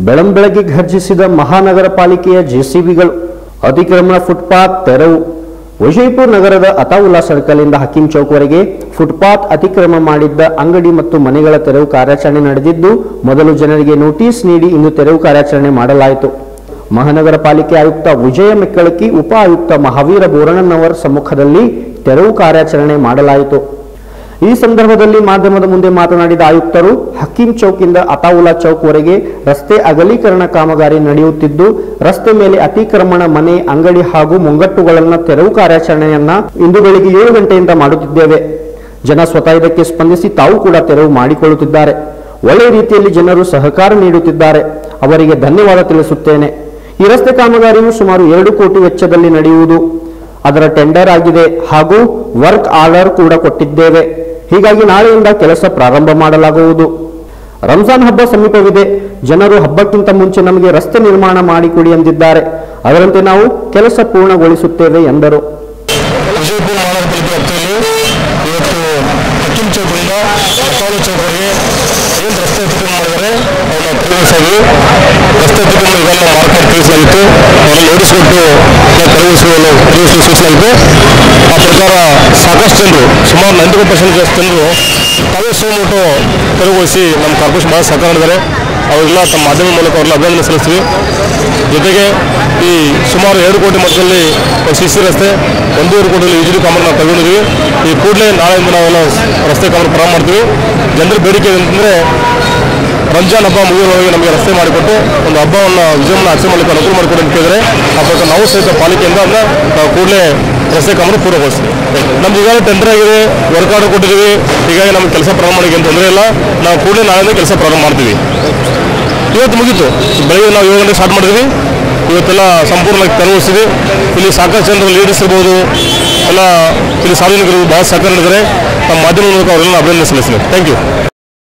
ಬೆಳಂಬೆಳಗ್ಗೆ ಘರ್ಜಿಸಿದ ಮಹಾನಗರ ಪಾಲಿಕೆಯ ಜೆಸಿಬಿಗಳು ಅತಿಕ್ರಮಣ ಫುಟ್ಪಾತ್ ತೆರವು ವಿಜಯಪುರ ನಗರದ ಅತಾವುಲ್ಲಾ ಸರ್ಕಲ್ನಿಂದ ಹಕೀಂ ಚೌಕ್ವರೆಗೆ ಫುಟ್ಪಾತ್ ಅತಿಕ್ರಮ ಮಾಡಿದ್ದ ಅಂಗಡಿ ಮತ್ತು ಮನೆಗಳ ತೆರವು ಕಾರ್ಯಾಚರಣೆ ನಡೆದಿದ್ದು ಮೊದಲು ಜನರಿಗೆ ನೋಟಿಸ್ ನೀಡಿ ಇಂದು ತೆರವು ಕಾರ್ಯಾಚರಣೆ ಮಾಡಲಾಯಿತು ಮಹಾನಗರ ಪಾಲಿಕೆ ಆಯುಕ್ತ ವಿಜಯ ಮೆಕ್ಕಳಕಿ ಉಪ ಆಯುಕ್ತ ಮಹಾವೀರ ಬೋರಣ್ಣನವರ ಸಮ್ಮುಖದಲ್ಲಿ ತೆರವು ಕಾರ್ಯಾಚರಣೆ ಮಾಡಲಾಯಿತು ಈ ಸಂದರ್ಭದಲ್ಲಿ ಮಾಧ್ಯಮದ ಮುಂದೆ ಮಾತನಾಡಿದ ಆಯುಕ್ತರು ಹಕೀಂ ಚೌಕಿಂದ ಅತಾವುಲ್ಲಾ ಚೌಕ್ವರೆಗೆ ರಸ್ತೆ ಅಗಲೀಕರಣ ಕಾಮಗಾರಿ ನಡೆಯುತ್ತಿದ್ದು ರಸ್ತೆ ಮೇಲೆ ಅತಿಕ್ರಮಣ ಮನೆ ಅಂಗಡಿ ಹಾಗೂ ಮುಂಗಟ್ಟುಗಳನ್ನು ತೆರವು ಕಾರ್ಯಾಚರಣೆಯನ್ನ ಇಂದು ಬೆಳಿಗ್ಗೆ ಏಳು ಗಂಟೆಯಿಂದ ಮಾಡುತ್ತಿದ್ದೇವೆ ಜನ ಸ್ವತಃ ಇದಕ್ಕೆ ಸ್ಪಂದಿಸಿ ತಾವು ಕೂಡ ತೆರವು ಮಾಡಿಕೊಳ್ಳುತ್ತಿದ್ದಾರೆ ಒಳ್ಳೆಯ ರೀತಿಯಲ್ಲಿ ಜನರು ಸಹಕಾರ ನೀಡುತ್ತಿದ್ದಾರೆ ಅವರಿಗೆ ಧನ್ಯವಾದ ತಿಳಿಸುತ್ತೇನೆ ಈ ರಸ್ತೆ ಕಾಮಗಾರಿಯು ಸುಮಾರು ಎರಡು ಕೋಟಿ ವೆಚ್ಚದಲ್ಲಿ ನಡೆಯುವುದು ಅದರ ಟೆಂಡರ್ ಆಗಿದೆ ಹಾಗೂ ವರ್ಕ್ ಆರ್ಡರ್ ಕೂಡ ಕೊಟ್ಟಿದ್ದೇವೆ ಹೀಗಾಗಿ ನಾಳೆಯಿಂದ ಕೆಲಸ ಪ್ರಾರಂಭ ಮಾಡಲಾಗುವುದು ರಂಜಾನ್ ಹಬ್ಬ ಸಮೀಪವಿದೆ ಜನರು ಹಬ್ಬಕ್ಕಿಂತ ಮುಂಚೆ ನಮಗೆ ರಸ್ತೆ ನಿರ್ಮಾಣ ಮಾಡಿಕೊಡಿ ಎಂದಿದ್ದಾರೆ ಅದರಂತೆ ನಾವು ಕೆಲಸ ಪೂರ್ಣಗೊಳಿಸುತ್ತೇವೆ ಎಂದರು ವಿಜಯಪುರ ಮಹಾನಗರ ಪಾಲಿಕೆ ವ್ಯಾಪ್ತಿಯಲ್ಲಿ ಇವತ್ತು ಹಕ್ಕಿಂ ಚೌಕದಿಂದ ಅತ್ತಾಳು ಚೌಕರಿಗೆ ಏನು ರಸ್ತೆ ಅತಿಕ್ರಮಣ ಮಾಡಿದ್ದಾರೆ ಅವನ್ನ ತೆರವುಗೊಳಿಸಾಗಿ ರಸ್ತೆ ಅತಿಕ್ರಮಣ ಇದೆಲ್ಲ ಮಾರ್ಕೆಟ್ ತಿಳಿಸಲಾಗಿತ್ತು ಅವರನ್ನು ನೋಟಿಸ್ ಕೊಟ್ಟು ತೆರವುಗೊಳಿಸಲು ತೆರವುಗೊಳಿಸಲು ಸೂಚಿಸಲಾಗಿತ್ತು ಆ ಪ್ರಕಾರ ಸಾಕಷ್ಟು ಜನರು ಸುಮಾರು ನೈಂಟಿ ಪರ್ಸೆಂಟ್ ಜನರು ತಾವೇ ಸೋಮಟ್ಟು ತೆರವುಗೊಳಿಸಿ ನಮ್ಮ ಕಾರ್ಪೊರೇಷನ್ ಭಾಳ ಸಹಕಾರ ಮಾಡಿದ್ದಾರೆ ಅವರೆಲ್ಲ ತಮ್ಮ ಮಾಧ್ಯಮ ಮೂಲಕ ಅವರೆಲ್ಲ ಅಭಿನಂದನೆ ಸಲ್ಲಿಸ್ತೀವಿ ಜೊತೆಗೆ ಈ ಸುಮಾರು ಎರಡು ಕೋಟಿ ಮೊತ್ತದಲ್ಲಿ ಸಿ ಸಿ ರಸ್ತೆ ಒಂದೂವರೆ ಕೋಟಿಯಲ್ಲಿ ಯುಜಿಡಿ ಕಾಮರ್ ನಾವು ತಗೊಂಡಿದ್ವಿ ಈ ಕೂಡಲೇ ನಾಳೆಯಿಂದ ನಾವೆಲ್ಲ ರಸ್ತೆ ಕಾಮರ್ ಪ್ರಾರಂಭ ಮಾಡ್ತೀವಿ ಜನರ ಬೇಡಿಕೆ ಏನಂತಂದರೆ ರಂಜಾನ್ ಹಬ್ಬ ಮುಗಿಯುವವರೆಗೆ ನಮಗೆ ರಸ್ತೆ ಮಾಡಿಕೊಟ್ಟು ಒಂದು ಹಬ್ಬವನ್ನು ವಿಜಯವನ್ನು ಆಚರಣೆ ಮಾಡಲಿಕ್ಕೆ ಅನುಕೂಲ ಮಾಡಿಕೊಡಿ ಅಂತ ಕೇಳಿದರೆ ಆ ಪ್ರಕಾರ ನಾವು ಸಹಿತ ಪಾಲಿಕೆಯಿಂದ ಅಂದರೆ ನಾವು ಕೂಡಲೇ ರಸ್ತೆ ಕಾಮನ್ನು ಪೂರ್ಣಗೊಳಿಸ್ತೀವಿ ನಮ್ದು ಈಗಾಗಲೇ ಟೆಂಡರ್ ಆಗಿದೆ ವರ್ಕ್ ಆರ್ಡರ್ ಕೊಟ್ಟಿದ್ದೀವಿ ಹೀಗಾಗಿ ನಮಗೆ ಕೆಲಸ ಪ್ರಾರಂಭ ಮಾಡೋಕ್ಕೆ ಏನು ತೊಂದರೆ ಇಲ್ಲ ನಾವು ಕೂಡಲೇ ನಾಳೆಯಿಂದ ಕೆಲಸ ಪ್ರಾರಂಭ ಮಾಡ್ತೀವಿ ಇವತ್ತು ಮುಗೀತು ಬೆಳಗ್ಗೆ ನಾವು ಏಳು ಗಂಟೆಗೆ ಸ್ಟಾರ್ಟ್ ಮಾಡಿದ್ವಿ ಇವತ್ತೆಲ್ಲ ಸಂಪೂರ್ಣವಾಗಿ ತೆರವುಗೊಳಿಸಿದ್ವಿ ಇಲ್ಲಿ ಸಾಕಷ್ಟು ಜನರು ಲೀಡರ್ಸ್ ಇರ್ಬೋದು ಎಲ್ಲ ಇಲ್ಲಿ ಸಾರ್ವಜನಿಕರು ಭಾಳ ಸಹಕಾರ ನೀಡಿದ್ದಾರೆ ನಮ್ಮ ಮಾಧ್ಯಮ ಮೂಲಕ ಅವರೆಲ್ಲ ಅಭಿನಂದನೆ ಸಲ್ಲಿಸ್ತೀನಿ ಥ್ಯಾಂಕ್ ಯು